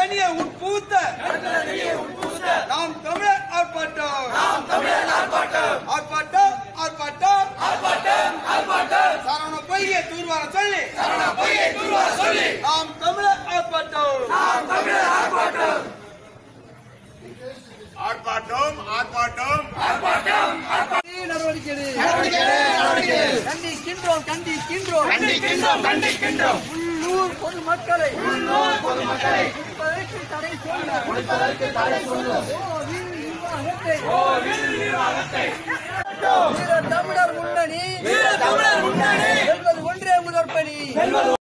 தனியே உட்பூத்த நாம் தமிழர் ஆர்ப்பாட்டம் ஆர்ப்பாட்டம் ஆர்ப்பாட்டம் சரவண பொய்யை தூர்வார சொல்லி நாம் தமிழர் ஆர்ப்பாட்டம் ஆர்ப்பாட்டம் ஆர்ப்பாட்டம் நடவடிக்கை கண்டிக்கின்றோம் கண்டிக்கின்றோம் கண்டிக்கின்றோம் கண்டிக்கின்றோம் உள்ளூர் பொதுமக்களை உள்ளூர் பொதுமக்களை குடிப்பதற்கு தடை சொல்ல கோவில் நிர்வாகத்தை வீர தமிழர் முன்னணி வீர தமிழர் முன்னணி ஒன்றே முதற்பணி